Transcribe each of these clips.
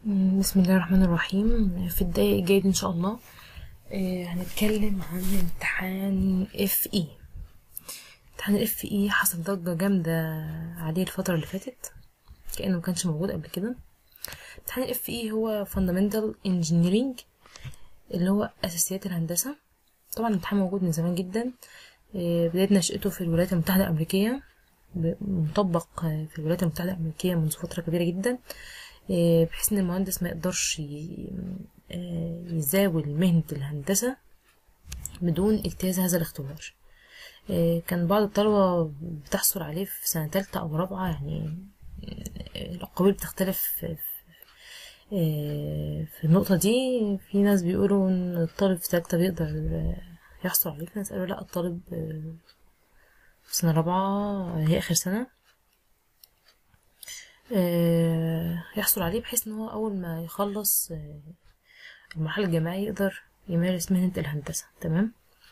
بسم الله الرحمن الرحيم في الدقايق الجاية ان شاء الله آه، هنتكلم عن امتحان اف اي امتحان الاف اي حصل ضجة جامدة عليه الفترة اللي فاتت كأنه مكانش موجود قبل كده امتحان الاف اي هو fundamental engineering اللي هو اساسيات الهندسة طبعا الامتحان موجود من زمان جدا آه، بداية نشأته في الولايات المتحدة الأمريكية ب- مطبق آه، في الولايات المتحدة الأمريكية منذ فترة كبيرة جدا آه، بحيث ان المهندس ما يقدرش ي- آه، يزاول مهنة الهندسة بدون اجتياز هذا الاختبار آه، كان بعض الطلبة بتحصل عليه في سنة تالتة أو رابعة يعني آه، الأقاويل بتختلف في آه، في النقطة دي في ناس بيقولوا إن الطالب في تالتة بيقدر آه، يحصل عليه في ناس قالوا لأ الطالب آه، في سنة رابعة هي آخر سنة آه، يحصل عليه بحيث ان هو اول ما يخلص آه، المرحلة الجامعية يقدر يمارس مهنة الهندسة تمام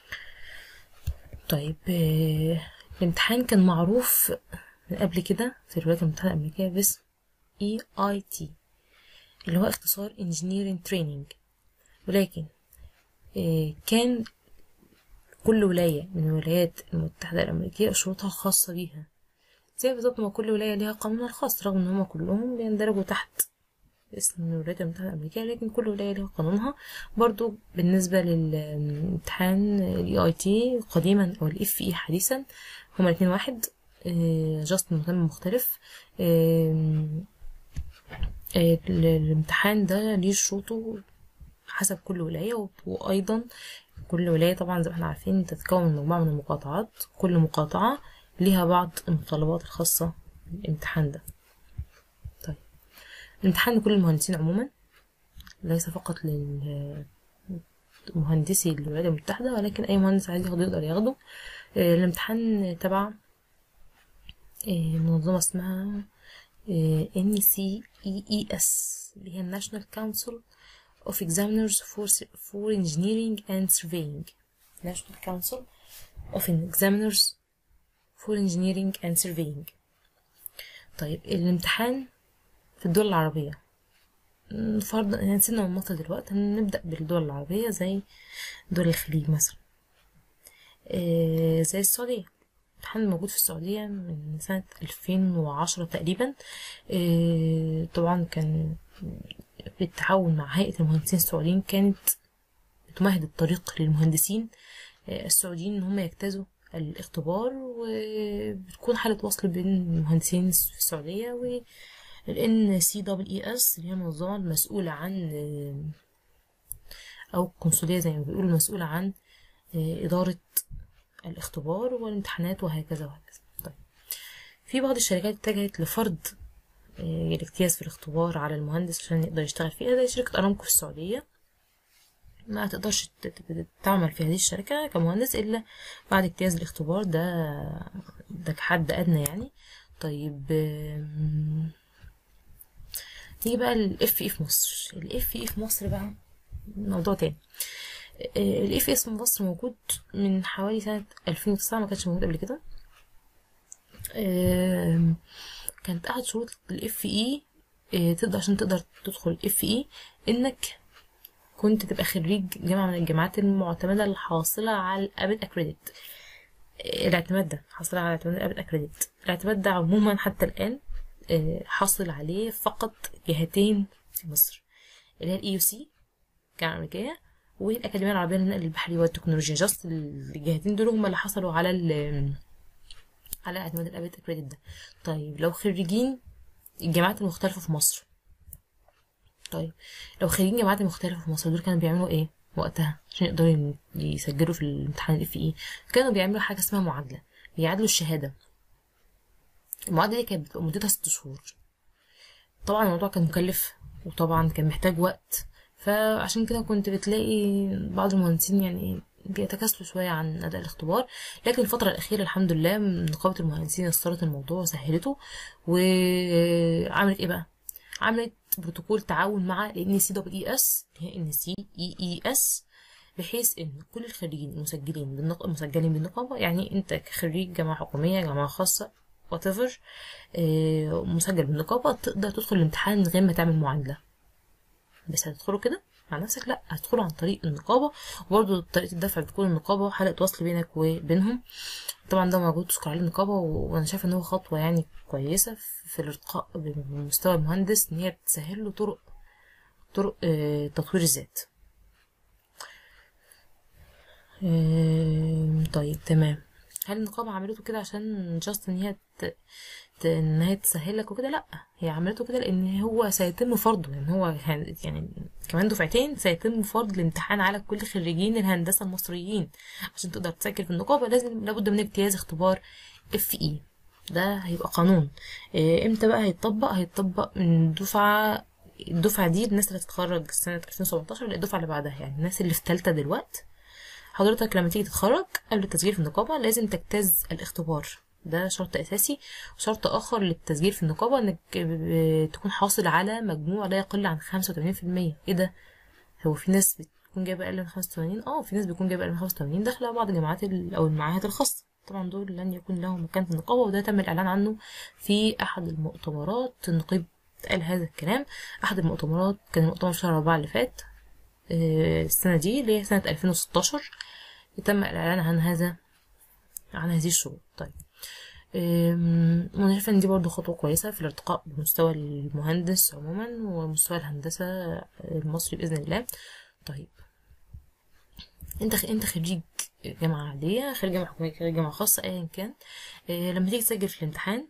طيب آه، الامتحان كان معروف من قبل كده في الولايات المتحدة الأمريكية باسم EIT اللي هو اختصار Engineering Training ولكن آه، كان كل ولاية من الولايات المتحدة الأمريكية شروطها الخاصة بيها زي بالظبط ما كل ولاية ليها قانونها الخاص رغم ان هما كلهم بيندرجوا تحت اسم الولايات المتحدة الأمريكية لكن كل ولاية ليها قانونها برضو بالنسبة للامتحان ال EIT قديما أو ال FE حديثا هما الاتنين واحد جاست مسمى مختلف آم، آه، ال- الامتحان ده ليه شروطه حسب كل ولاية و- وأيضا كل ولاية طبعا زي ما احنا عارفين تتكون من مجموعة من المقاطعات كل مقاطعة ليها بعض المتطلبات الخاصة بالامتحان ده طيب الامتحان لكل المهندسين عموما ليس فقط للمهندسي الولايات المتحدة ولكن أي مهندس عايز ياخده يقدر ياخده آه، الامتحان تبع آه، منظمة اسمها آه، NCEES اللي هي National Council of Examiners for, for Engineering and Surveying National Council of Examiners for Engineering and Surveying طيب الامتحان في الدول العربية م، فرضا يعني نسيبنا من مصر دلوقتي هنبدأ بالدول العربية زي دول الخليج مثلا آه، زي السعودية الامتحان موجود في السعودية من سنة 2010 تقريبا آه، طبعا كان بالتعاون مع هيئة المهندسين السعوديين كانت بتمهد الطريق للمهندسين آه، السعوديين ان هم يجتازوا الاختبار وبتكون حالة وصل بين المهندسين في السعودية و ال NCEES اللي هي المنظمة المسؤولة عن آه، أو القنصلية زي ما بيقولوا المسؤولة عن آه، إدارة الاختبار والامتحانات وهكذا وهكذا طيب في بعض الشركات اتجهت لفرض آه، الاجتياز في الاختبار على المهندس عشان يقدر يشتغل فيها زي شركة أرامكو في السعودية ما تقدرش ت- ت- تعمل في هذه الشركة كمهندس إلا بعد اجتياز الاختبار ده ده كحد أدنى يعني طيب آم، نيجي بقى الاف اي في مصر الاف اي في مصر بقى موضوع تاني الاف اي في مصر موجود من حوالي سنة 2009 ما كانش موجود قبل كده آم، كانت أحد شروط الاف اي تقدر عشان تقدر تدخل الاف اي انك كنت تبقى خريج جامعة من الجامعات المعتمدة الحاصلة على الابد اكريديت الاعتماد ده حاصل على اعتماد الابد اكريديت الاعتماد ده عموما حتى الان آه، حاصل عليه فقط جهتين في مصر اللي هي الاي يو سي الجامعة الأمريكية والأكاديمية العربية للنقل البحري والتكنولوجيا جاست الجهتين دول هم اللي حصلوا على ال على اعتماد الابد اكريديت ده طيب لو خريجين الجامعات المختلفة في مصر طيب لو خريجين جامعات مختلفة في مصر دول كانوا بيعملوا ايه وقتها عشان يقدروا ين- يسجلوا في الامتحان الاف اي كانوا بيعملوا حاجة اسمها معادلة بيعادلوا الشهادة المعادلة دي كانت بتبقى مدتها ست شهور طبعا الموضوع كان مكلف وطبعا كان محتاج وقت فعشان كده كنت بتلاقي بعض المهندسين يعني بيتكاسلوا شوية عن أداء الاختبار لكن الفترة الأخيرة الحمد لله نقابة المهندسين يسرت الموضوع وسهلته وعملت ايه بقى؟ عملت بروتوكول تعاون مع ال NCEES اللي هي NCEES بحيث ان كل الخريجين المسجلين بالنق... مسجلين بالنقابة يعني انت كخريج جامعة حكومية جامعة خاصة whatever آه، مسجل بالنقابة تقدر تدخل الامتحان من غير ما تعمل معادلة بس هتدخلوا كده مع نفسك لا هتدخلوا عن طريق النقابة وبرضه طريقة الدفع بتكون النقابة وحلقة وصل بينك وبينهم طبعا ده موجود تذكر عليه النقابة و- وانا شايفة ان هو خطوة يعني كويسة في الارتقاء بمستوى المهندس ان هي بتسهل له طرق طرق آه، تطوير الذات آم، طيب تمام هل النقابة عملته كده عشان جاست ان هي ت... ت... ان هي تسهلك وكده لا هي عملته كده لان هو سيتم فرضه يعني هو يعني يعني كمان دفعتين سيتم فرض الامتحان على كل خريجين الهندسة المصريين عشان تقدر تسجل في النقابة لازم لابد من اجتياز اختبار اف اي ده هيبقى قانون إيه، امتى بقى هيتطبق هيتطبق من دفعة الدفعة دي الناس اللي هتتخرج سنة 2017 الدفعة اللي بعدها يعني الناس اللي في تالتة دلوقت حضرتك لما تيجي تتخرج قبل التسجيل في النقابة لازم تجتاز الاختبار ده شرط أساسي وشرط آخر للتسجيل في النقابة إنك ب- تكون حاصل على مجموع لا يقل عن 85% إيه ده؟ هو في ناس بتكون جايبة أقل من 85 اه في ناس بيكون جايبة أقل من 85 داخلة بعض الجامعات ال- أو المعاهد الخاصة طبعا دول لن يكون لهم مكان في النقابة وده تم الإعلان عنه في أحد المؤتمرات النقيب قال هذا الكلام أحد المؤتمرات كان المؤتمر في شهر أربعة اللي فات آه، السنة دي اللي هي سنة 2016 تم الإعلان عن هذا عن هذه الشروط طيب أم، وانا شايفه ان دي برضو خطوه كويسه في الارتقاء بمستوى المهندس عموما ومستوى الهندسه المصري باذن الله طيب انت خ... انت خريج جامعه عاديه خريج جامعه حكوميه خريج جامعه خاصه ايا كان إيه لما تيجي تسجل في الامتحان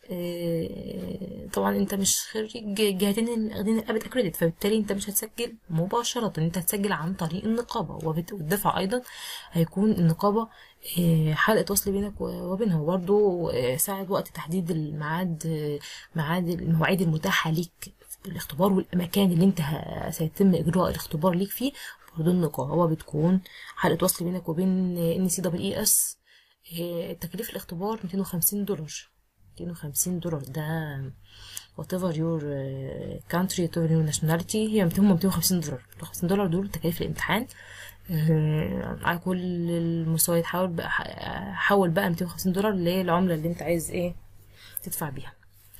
إيه طبعا انت مش خريج جهتين واخدين الابد اكريدت فبالتالي انت مش هتسجل مباشره انت هتسجل عن طريق النقابه وبت- والدفع ايضا هيكون النقابه إيه حلقه وصل بينك و- وبينها وبرضه إيه ساعة وقت تحديد الميعاد إيه ميعاد المواعيد المتاحه ليك في الاختبار والاماكن اللي انت ه- سيتم اجراء الاختبار ليك فيه برضه النقابه بتكون حلقه وصل بينك وبين ان سي دبل اي اس تكليف الاختبار 250 دولار 250 دولار ده whatever your uh, country whatever your nationality هي هم 250 دولار 250 دولار دول تكاليف الامتحان آه، على كل المستويات حاول بقى حول بقى 250 دولار للعملة اللي انت عايز ايه تدفع بيها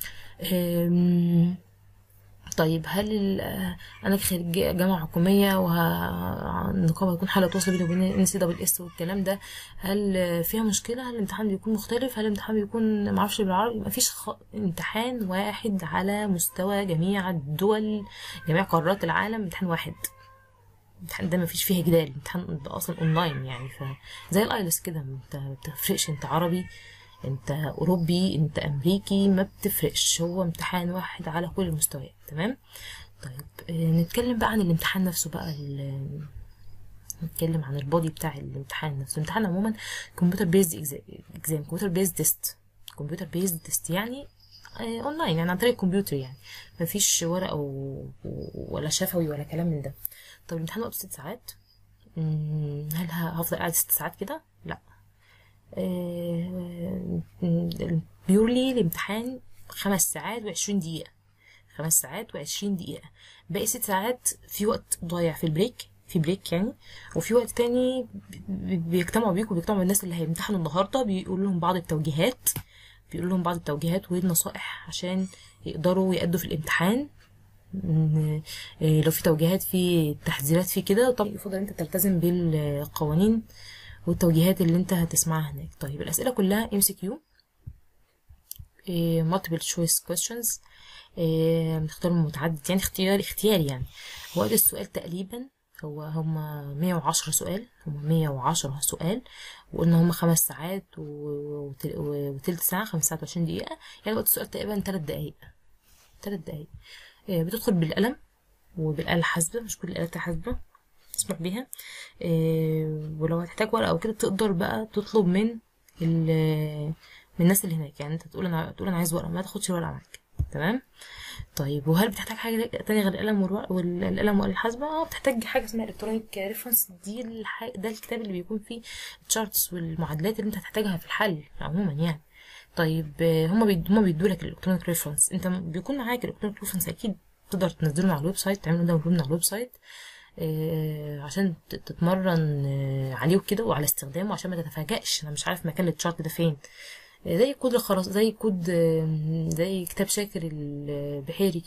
آم، طيب هل ال- آه، انا خريج جامعه حكوميه والنقابه هيكون حاله وصل بيني وبين ان سي دبل اس والكلام ده هل آه، فيها مشكله هل الامتحان بيكون مختلف هل الامتحان بيكون معرفش بالعربي مفيش خ... امتحان واحد على مستوى جميع الدول جميع قارات العالم امتحان واحد الامتحان ده مفيش فيه جدال الامتحان ده اصلا اونلاين يعني ف زي الايلس كده انت ما بتفرقش انت عربي انت اوروبي انت امريكي ما بتفرقش هو امتحان واحد على كل المستويات تمام طيب آه، نتكلم بقى عن الامتحان نفسه بقى ال- نتكلم عن البودي بتاع الامتحان نفسه الامتحان عموما كمبيوتر بيزد اكزام كمبيوتر بيزد تيست كمبيوتر بيزد تيست يعني آه، اونلاين يعني عن طريق الكمبيوتر يعني مفيش ورقه و... ولا شفوي ولا كلام من ده طب الامتحان وقته ست ساعات مم، هل ه- هفضل قاعد ست ساعات كده لا بيورلي الامتحان خمس ساعات وعشرين دقيقة خمس ساعات وعشرين دقيقة باقي ست ساعات في وقت ضايع في البريك في بريك يعني وفي وقت تاني بي- بيجتمعوا بيك وبيجتمعوا الناس اللي هيمتحنوا النهاردة بيقولوا لهم بعض التوجيهات بيقولوا لهم بعض التوجيهات والنصائح عشان يقدروا يأدوا في الامتحان إن- إيه، لو في توجيهات في تحذيرات في كده طب يفضل انت تلتزم بالقوانين والتوجيهات اللي انت هتسمعها هناك طيب الأسئلة كلها ام سي كيو multiple choice questions إيه، اختيار متعدد يعني اختيار اختياري يعني وقت السؤال تقريبا هو هما 110 سؤال هما 110 سؤال وقلنا هما خمس ساعات و- وتل- وتلت ساعة خمس ساعات وعشرين دقيقة يعني وقت السؤال تقريبا تلات دقايق تلات دقايق إيه، بتدخل بالقلم وبالآلة الحاسبة مش كل الآلات الحاسبة تسمح بيها إيه، ولو هتحتاج ورقة أو كده تقدر بقى تطلب من ال- من الناس اللي هناك يعني انت تقول انا تقول انا عايز ورقة ما تاخدش ورقة معاك تمام طيب وهل بتحتاج حاجة تانية غير القلم والورق والقلم والآلة الحاسبة اه بتحتاج حاجة اسمها الكترونيك ريفرنس دي الح... ده الكتاب اللي بيكون فيه التشارتس والمعادلات اللي انت هتحتاجها في الحل عموما يعني طيب آه، هما بي... هما بيدوا لك الالكترونيك ريفرنس انت بيكون معاك الالكترونيك ريفرنس اكيد تقدر تنزله من على الويب سايت تعمله داونلود من على الويب سايت آه، عشان ت- تتمرن آه، عليه وكده وعلى استخدامه عشان ما تتفاجئش انا مش عارف مكان التشارت ده فين آه، زي كود الخرز زي كود آه، زي كتاب شاكر البحيري كده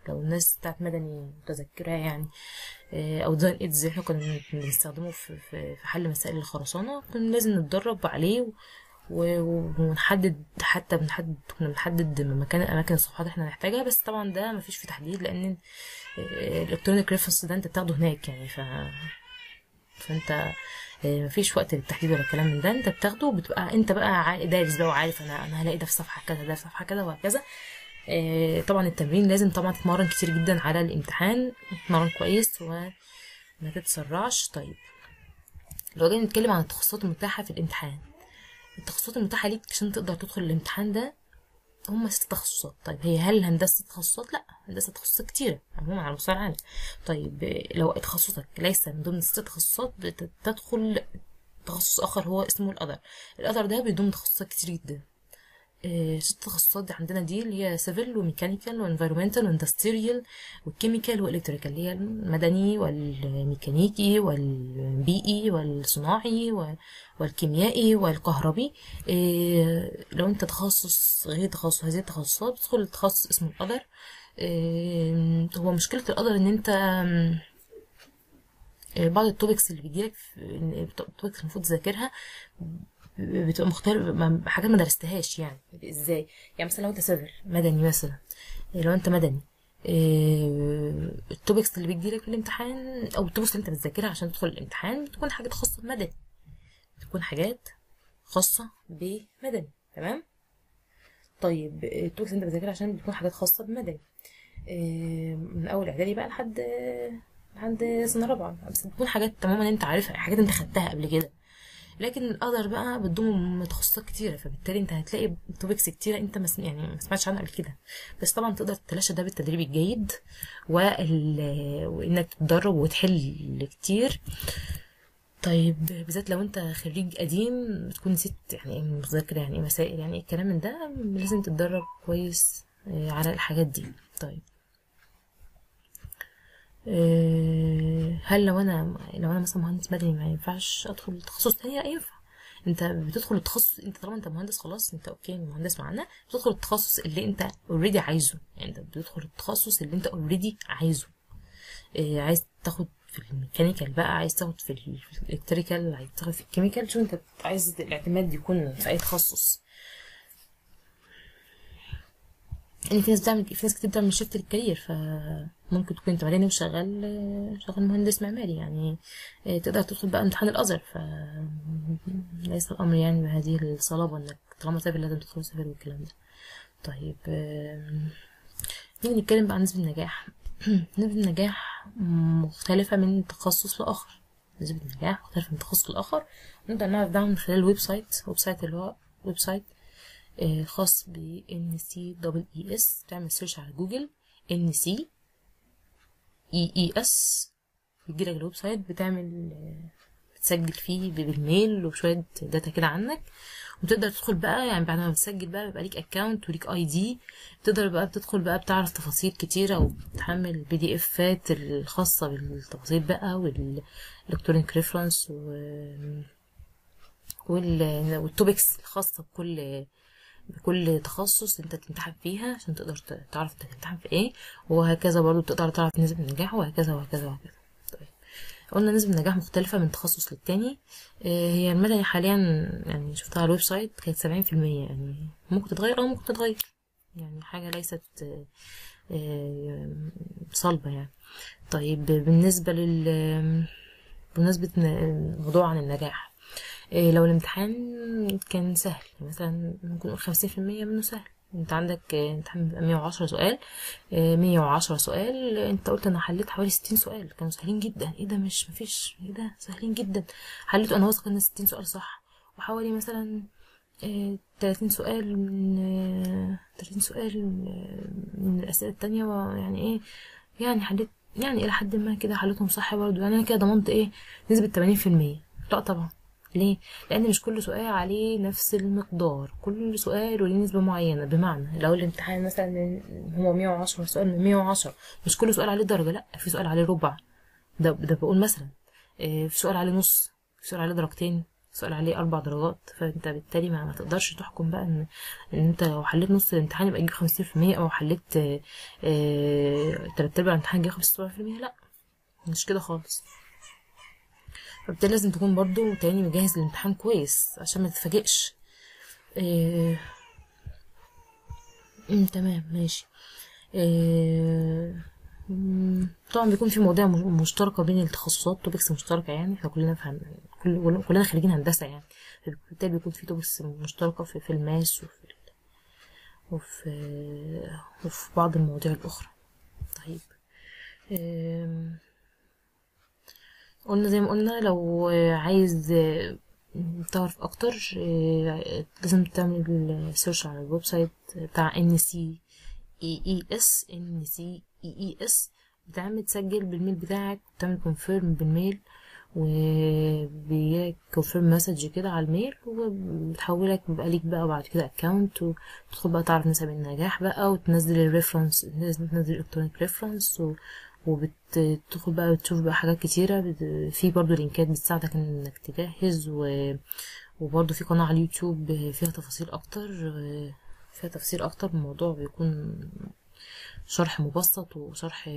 لو الناس بتاعت مدني متذكرة يعني آه، او ديزاين ايدز احنا كنا بنستخدمه في في في حل مسائل الخرسانة كنا لازم نتدرب عليه و- و- ونحدد حتى بنحدد كنا بنحدد مكان اماكن الصفحات اللي احنا هنحتاجها بس طبعا ده مفيش في تحديد لان الالكترونيك ريفرنس ده انت بتاخده هناك يعني ف فانت آه، مفيش وقت للتحديد ولا الكلام من ده انت بتاخده وبتبقى انت بقى عا- دارس بقى وعارف انا انا هلاقي ده في صفحه كذا ده في صفحه كذا وهكذا آه، طبعا التمرين لازم طبعا تتمرن كتير جدا على الامتحان تتمرن كويس وما تتسرعش طيب لو جينا نتكلم عن التخصصات المتاحه في الامتحان التخصصات المتاحه ليك عشان تقدر تدخل الامتحان ده هم ست تخصصات طيب هي هل هندسة تخصصات؟ لا هندسة تخصصات كتيرة عموما على مستوى العالم طيب آه، لو تخصصك ليس من ضمن الست تخصصات بت- تدخل تخصص آخر هو اسمه الأذر الأذر ده بيضم تخصصات كتير جدا آه، ست تخصصات دي عندنا دي اللي هي سيفل وميكانيكال وانفيرومنتال واندستريال والكيميكال والالكتريكال اللي هي المدني والميكانيكي والبيئي والصناعي و- والكيميائي والكهربي آه، لو انت تخصص غير تخصص هذه التخصصات بتدخل التخصص اسمه القدر آه، هو مشكلة القدر ان انت آم، آه، بعض التوبكس اللي بيجيلك في- التوبكس المفروض تذاكرها بتبقى مختلفة ما- حاجات ما درستهاش يعني ازاي يعني مثلا لو انت سيفل مدني مثلا لو انت مدني إيه التوبكس اللي بتجيلك في الامتحان او التوبكس اللي انت بتذاكرها عشان تدخل الامتحان بتكون حاجات خاصة بمدني بتكون حاجات خاصة بمدني تمام طيب التوبكس اللي انت بتذاكرها عشان بتكون حاجات خاصة بمدني إيه من اول اعدادي بقى لحد لحد سنة رابعة بس بتكون حاجات تماما انت عارفها حاجات انت خدتها قبل كده لكن القدر بقى بتضم تخصصات كتيرة فبالتالي انت هتلاقي توبكس كتيرة انت مس يعني ما سمعتش عنها قبل كده بس طبعا تقدر تتلاشى ده بالتدريب الجيد وال... وانك تتدرب وتحل كتير طيب بالذات لو انت خريج قديم بتكون نسيت يعني ايه مذاكرة يعني ايه مسائل يعني ايه الكلام من ده لازم تتدرب كويس آه، على الحاجات دي طيب آه، هل لو انا لو انا مثلا مهندس مدني ما ينفعش ادخل تخصص تاني ينفع انت بتدخل التخصص انت طالما انت مهندس خلاص انت اوكي مهندس معانا بتدخل التخصص اللي انت اوريدي عايزه يعني انت بتدخل التخصص اللي انت اوريدي عايزه إيه عايز تاخد في الميكانيكال بقى عايز تاخد في ال- في الالكتريكال عايز تاخد في الكيميكال شو انت عايز الاعتماد يكون في اي تخصص ان في ناس بتعمل في ناس كتير بتعمل شيفت للكارير فممكن تكون انت مدني وشغال شغال مهندس معماري يعني آه، تقدر تدخل بقى امتحان الازهر ف ليس الامر يعني بهذه الصلابه انك طالما سافر لازم تدخل سافر والكلام ده طيب آم، نيجي نتكلم بقى عن نسبة النجاح نسبة النجاح مختلفة من تخصص لآخر نسبة النجاح مختلفة من تخصص لآخر نقدر نعرف ده من خلال ويب سايت ويب سايت اللي هو ويب سايت آه، خاص ب NCEES تعمل سيرش على جوجل NC EES بيجيلك الويب سايت بتعمل آه، بتسجل فيه بالميل وشوية داتا كده عنك وتقدر تدخل بقى يعني بعد ما بتسجل بقى بيبقى ليك اكونت وليك اي دي تقدر بقى بتدخل بقى بتعرف تفاصيل كتيرة وبتحمل البي دي افات الخاصة بالتفاصيل بقى والالكترونيك ريفرنس و وال- والتوبكس الخاصة بكل بكل تخصص انت تمتحن فيها عشان تقدر ت- تعرف انت تمتحن في ايه وهكذا برضو تقدر تعرف نسبة النجاح وهكذا وهكذا وهكذا طيب قلنا نسبة النجاح مختلفة من تخصص للتاني آه، هي المدني حاليا يعني شفتها على الويب سايت كانت سبعين في المية يعني ممكن تتغير أو ممكن تتغير يعني حاجة ليست آه، آه، صلبة يعني طيب بالنسبة لل بمناسبة ن- الموضوع عن النجاح إيه لو الامتحان كان سهل مثلا ممكن نقول خمسين في المية منه سهل انت عندك آه، امتحان بيبقى مية وعشرة سؤال آه، مية وعشرة سؤال انت قلت انا حليت حوالي ستين سؤال كانوا سهلين جدا ايه ده مش مفيش ايه ده سهلين جدا حليت انا واثقة ان ستين سؤال صح وحوالي مثلا آه، تلاتين سؤال من آه، تلاتين سؤال آه، من الأسئلة التانية و- يعني ايه يعني حليت يعني إلى حد ما كده حليتهم صح برضه يعني أنا كده ضمنت ايه نسبة تمانين في المية لا طبعا ليه؟ لأن مش كل سؤال عليه نفس المقدار كل سؤال وليه نسبة معينة بمعنى لو الامتحان مثلا هو مية وعشرة سؤال من مية وعشرة مش كل سؤال عليه درجة لأ في سؤال عليه ربع ده ده بقول مثلا آه، في سؤال عليه نص في سؤال عليه درجتين في سؤال عليه اربع درجات فانت بالتالي ما, ما تقدرش تحكم بقى ان, إن انت لو حليت نص الامتحان يبقى تجيب خمسين في المية او حليت آه، آه، تلات ارباع الامتحان تجيب خمسة وسبعين في المية لا مش كده خالص فبالتالي لازم تكون برضو تاني مجهز للامتحان كويس عشان ما تتفاجئش إيه... مم، تمام ماشي إيه... مم، طبعا بيكون في مواضيع مش- مشتركة بين التخصصات توبكس مشتركة يعني احنا كلنا فهم كل كلنا خريجين هندسة يعني فبالتالي بيكون في توبكس مشتركة في, في الماس وفي ال- وفي وفي بعض المواضيع الأخرى طيب إيه... قلنا زي ما قلنا لو عايز تعرف اكتر آه، لازم تعمل سيرش على الويب سايت بتاع ان سي اي اي اس ان سي اي اي اس بتعمل تسجل بالميل بتاعك وتعمل كونفيرم بالميل وبيجيلك كونفيرم مسج كده على الميل وبتحولك بيبقى ليك بقى بعد كده اكونت وتدخل بقى تعرف نسب النجاح بقى وتنزل الريفرنس تنزل الكترونيك ريفرنس وبتدخل بقى بتشوف بقى حاجات كتيرة بت- في برضو لينكات بتساعدك انك تجهز و... وبرضو في قناة على اليوتيوب فيها تفاصيل اكتر فيها تفسير اكتر الموضوع بيكون شرح مبسط وشرح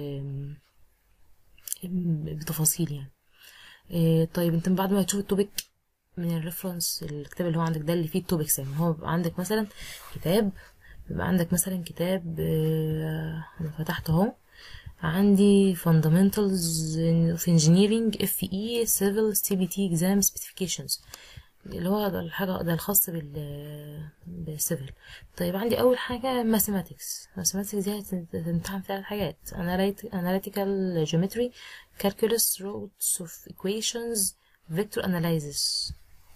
بتفاصيل يعني إيه، طيب انت بعد ما تشوف التوبيك من الريفرنس الكتاب اللي هو عندك ده اللي فيه التوبكس يعني هو بيبقى عندك مثلا كتاب بيبقى عندك مثلا كتاب آه، انا فتحت اهو عندي fundamentals of engineering FE civil CBT exam specifications اللي هو ده الحاجة ده الخاص بال بالسيفل طيب عندي أول حاجة mathematics mathematics دي هتمتحن فيها ثلاث حاجات Analyt- analytical geometry calculus routes of equations vector analysis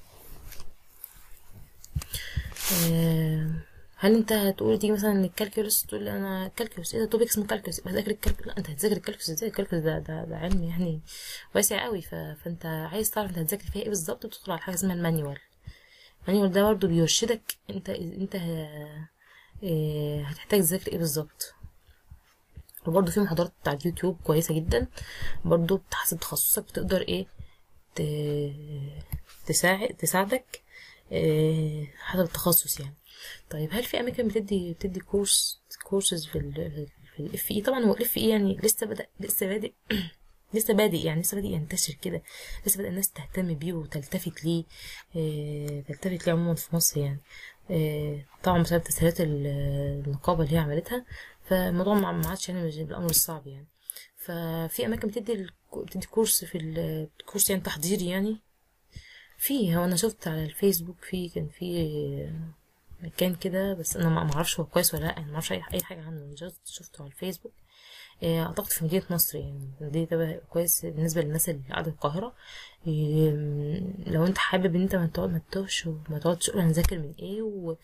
آه، هل انت هتقول تيجي مثلا الكالكولس تقول لي انا كالكولس ايه ده توبيك اسمه كالكولس يبقى ذاكر الكالكولس لا انت هتذاكر الكالكولس ازاي الكالكولس ده ده, ده علم يعني واسع قوي ف... فانت عايز تعرف انت هتذاكر فيها ايه بالظبط بتدخل على حاجه اسمها المانيوال المانيوال ده برضه بيرشدك انت انت ه... إيه، هتحتاج تذاكر ايه بالظبط وبرضه في محاضرات على اليوتيوب كويسه جدا برضه بتحسب تخصصك بتقدر ايه ت... تساعد تساعدك إيه، حسب التخصص يعني طيب هل في اماكن بتدي بتدي كورس كورسز في ال في الاف اي طبعا هو الاف اي يعني لسه بدا لسه بادئ لسه بادئ يعني لسه بادئ ينتشر كده لسه بدأ الناس تهتم بيه وتلتفت ليه آه، تلتفت ليه عموما في مصر يعني آه، طبعا بسبب تسهيلات ال- النقابة اللي هي عملتها فالموضوع ما ما عادش يعني مش بالأمر الصعب يعني ففي أماكن بتدي ال- بتدي كورس في ال- كورس يعني تحضيري يعني في هو أنا شفت على الفيسبوك في كان في مكان كده بس انا ما ما اعرفش هو كويس ولا لا انا ما اعرفش اي اي حاجه عنه أنا جاست شفته على الفيسبوك آه، اعتقد في مدينه نصر يعني دي ده كويس بالنسبه للناس اللي قاعده في القاهره آم، لو انت حابب ان انت ما تقعد ما تتوهش وما تقعدش تقول هنذاكر من ايه و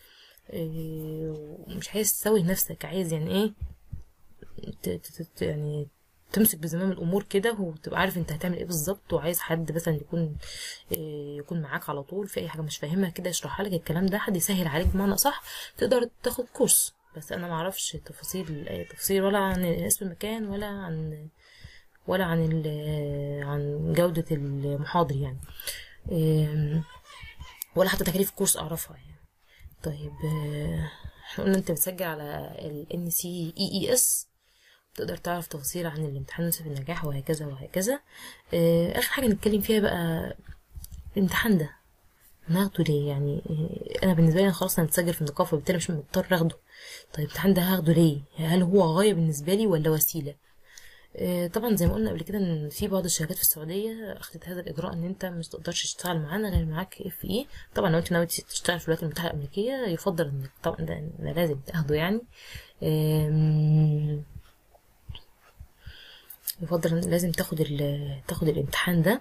آه، ومش عايز تسوي نفسك عايز يعني ايه ت- ت- ت- يعني تمسك بزمام الامور كده وتبقى عارف انت هتعمل ايه بالظبط وعايز حد مثلا يكون إيه، يكون معاك على طول في اي حاجه مش فاهمها كده يشرحها لك الكلام ده حد يسهل عليك بمعنى صح تقدر تاخد كورس بس انا ما اعرفش تفاصيل اي تفاصيل ولا عن اسم المكان ولا عن ولا عن ال- عن جوده المحاضر يعني إيه، ولا حتى تكاليف الكورس اعرفها يعني طيب آه، احنا قلنا انت بتسجل على ال NCEES تقدر تعرف تفاصيل عن الامتحان نسب النجاح وهكذا وهكذا آه، اخر حاجه نتكلم فيها بقى الامتحان ده ناخده ليه يعني آه، انا بالنسبه لي أنا خلاص انا متسجل في النقابه فبالتالي مش مضطر اخده طيب الامتحان ده هاخده ليه هل هو غايه بالنسبه لي ولا وسيله آه، طبعا زي ما قلنا قبل كده ان في بعض الشركات في السعوديه اخذت هذا الاجراء ان انت مش تقدرش تشتغل معانا غير معاك اف اي طبعا لو انت ناوي تشتغل في الولايات المتحده الامريكيه يفضل انك طبعا ده, ده لازم تاخده يعني آم، يفضل إن لازم تاخد ال- تاخد الامتحان ده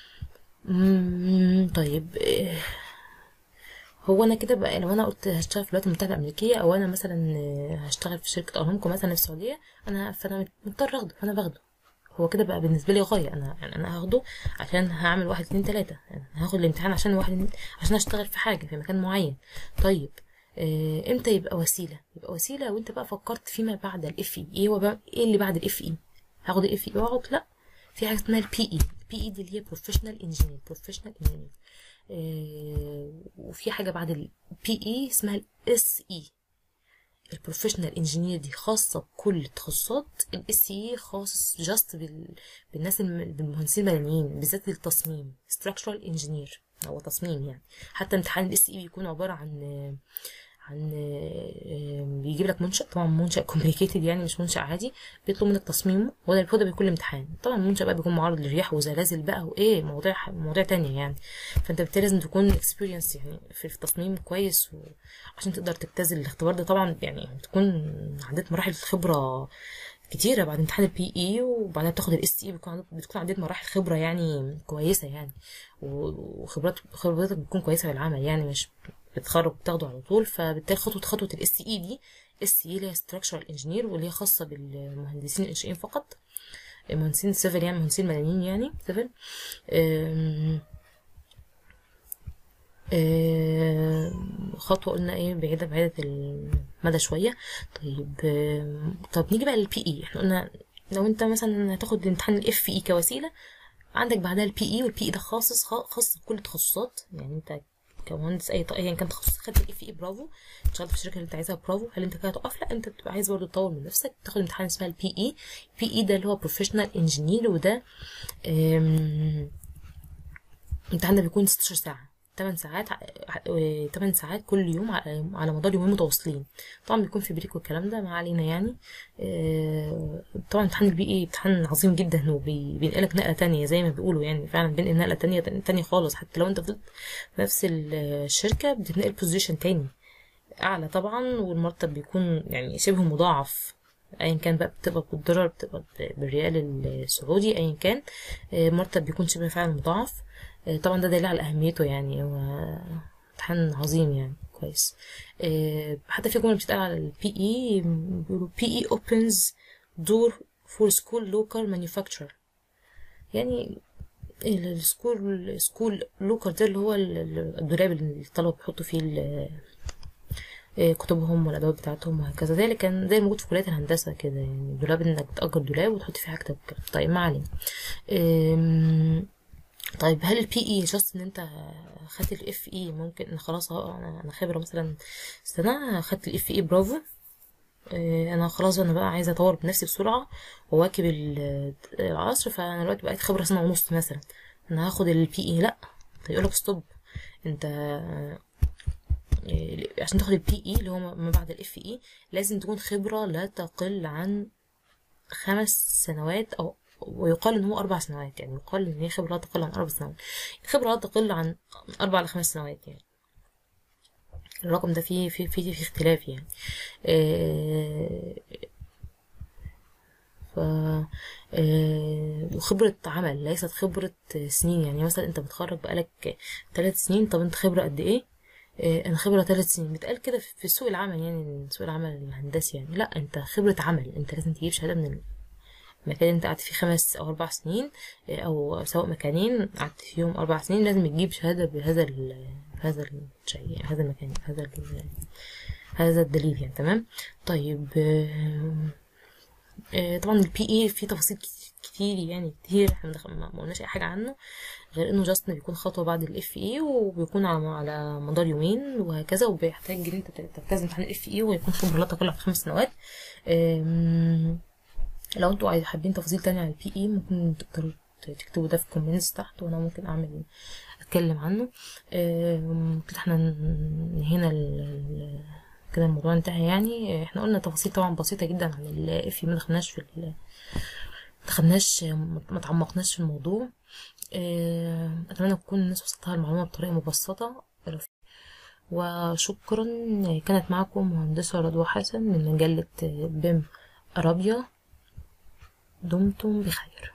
مم، طيب إيه، هو انا كده بقى لو انا قلت هشتغل في الولايات المتحده الامريكيه او انا مثلا آه، هشتغل في شركه ارامكو مثلا في السعوديه انا فانا مضطر اخده فانا باخده هو كده بقى بالنسبه لي غايه انا يعني انا هاخده عشان هعمل واحد اتنين تلاته يعني هاخد الامتحان عشان واحد عشان اشتغل في حاجه في مكان معين طيب آه، امتى يبقى وسيله يبقى وسيله وانت بقى فكرت فيما بعد الاف اي ايه هو بقى ايه اللي بعد الاف اي هاخد الاف اي واقعد لا في حاجه اسمها البي اي البي اي دي اللي هي بروفيشنال انجينير بروفيشنال انجينير آه، وفي حاجه بعد البي اي اسمها الاس اي البروفيشنال انجينير دي خاصه بكل التخصصات الاس اي خاص جاست بالناس الم- بالمهندسين المدنيين بالذات التصميم structural انجينير هو تصميم يعني حتى امتحان الاس اي بيكون عباره عن عن بيجيب لك منشأ طبعا منشأ كومبليكيتد يعني مش منشأ عادي بيطلب منك تصميمه وده هو ده بيكون الامتحان طبعا المنشأ بقى بيكون معرض للرياح وزلازل بقى وايه مواضيع مواضيع تانية يعني فانت بالتالي لازم تكون اكسبيرينس يعني في التصميم كويس عشان تقدر تجتاز الاختبار ده طبعا يعني تكون عديت مراحل خبرة كتيرة بعد امتحان البي اي وبعدها بتاخد الاس اي بتكون بتكون عديت مراحل خبرة يعني كويسة يعني وخبرات خبرتك بتكون كويسة في العمل يعني مش بتخرج بتاخده على طول فبالتالي خطوة خطوة الاس اي دي اس اي اللي هي structural انجينير واللي هي خاصة بالمهندسين الانشائيين فقط مهندسين سيفل يعني مهندسين مدنيين يعني سيفل خطوة قلنا ايه بعيدة بعيدة المدى شوية طيب طب نيجي بقى للبي اي احنا قلنا لو انت مثلا هتاخد امتحان الاف اي كوسيلة عندك بعدها البي اي والبي اي ده خاص خاص بكل التخصصات يعني انت كمهندس اي ايا كان تخصص خدت الاف اي برافو اشتغلت في الشركه اللي انت عايزها برافو هل انت كده تقف لا انت بتبقى عايز برضه تطور من نفسك تاخد امتحان اسمها البي اي بي اي ده اللي هو بروفيشنال انجينير وده الامتحان ده بيكون 16 ساعه 8 ساعات 8 ساعات كل يوم على مدار يومين متواصلين طبعا بيكون في بريك والكلام ده ما علينا يعني طبعا امتحان البي اي امتحان عظيم جدا وبينقلك نقله تانية زي ما بيقولوا يعني فعلا بينقل نقله تانية تانية خالص حتى لو انت فضلت في نفس الشركه بتتنقل بوزيشن تاني اعلى طبعا والمرتب بيكون يعني شبه مضاعف ايا كان بقى بتبقى بالدولار بتبقى بالريال السعودي ايا كان المرتب بيكون شبه فعلا مضاعف طبعا ده دليل على اهميته يعني هو امتحان عظيم يعني كويس حتى في جمله بتتقال على البي اي بيقولوا بي اي اوبنز دور فور سكول لوكال مانيفاكتشر يعني السكول سكول لوكال ده اللي هو الدولاب اللي الطلبه بيحطوا فيه كتبهم والادوات بتاعتهم وهكذا زي اللي كان زي موجود في كليه الهندسه كده يعني دولاب انك بتاجر دولاب وتحط فيه حاجتك طيب ما علينا طيب هل البي اي جاست ان انت خدت الاف اي ممكن ان خلاص انا انا خبره مثلا سنه خدت الاف اي برافو انا خلاص انا بقى عايزه اطور بنفسي بسرعه واواكب العصر فانا دلوقتي بقيت خبره سنه ونص مثلا انا هاخد البي اي لا يقولك ستوب انت عشان تاخد البي اي اللي هو ما بعد الاف اي لازم تكون خبره لا تقل عن خمس سنوات او ويقال ان هو اربع سنوات يعني يقال ان هي خبره لا تقل عن اربع سنوات خبره لا تقل عن اربع لخمس سنوات يعني الرقم ده فيه في في في اختلاف يعني آه ف وخبرة عمل ليست خبرة سنين يعني مثلا انت بتخرج بقالك ثلاث سنين طب انت خبرة قد ايه انا خبرة ثلاث سنين بتقال كده في سوق العمل يعني سوق العمل الهندسي يعني لا انت خبرة عمل انت لازم تجيب شهادة من المكان اللي انت قعدت فيه خمس او اربع سنين او سواء مكانين قعدت فيهم اربع سنين لازم تجيب شهادة بهذا ال هذا الشيء يعني هذا المكان هذا هذا الدليل يعني تمام طيب طبعا البي اي فيه تفاصيل كتير يعني كتير احنا ما قلناش اي حاجه عنه غير انه جاست بيكون خطوه بعد الاف اي وبيكون على على مدار يومين وهكذا وبيحتاج ان انت تجتاز امتحان الاف اي ويكون خبره لا تقل عن خمس سنوات لو انتوا حابين تفاصيل تانية عن البي اي ممكن تقدروا تكتبوا ده في الكومنتس تحت وانا ممكن اعمل اتكلم عنه كده احنا هنا كده الموضوع انتهى يعني احنا قلنا تفاصيل طبعا بسيطة جدا عن الاف ما دخلناش في ال دخلناش ما تعمقناش في الموضوع اتمنى تكون الناس وصلتها المعلومة بطريقة مبسطة وشكرا كانت معكم مهندسة رضوى حسن من مجلة بيم أرابيا دمتم بخير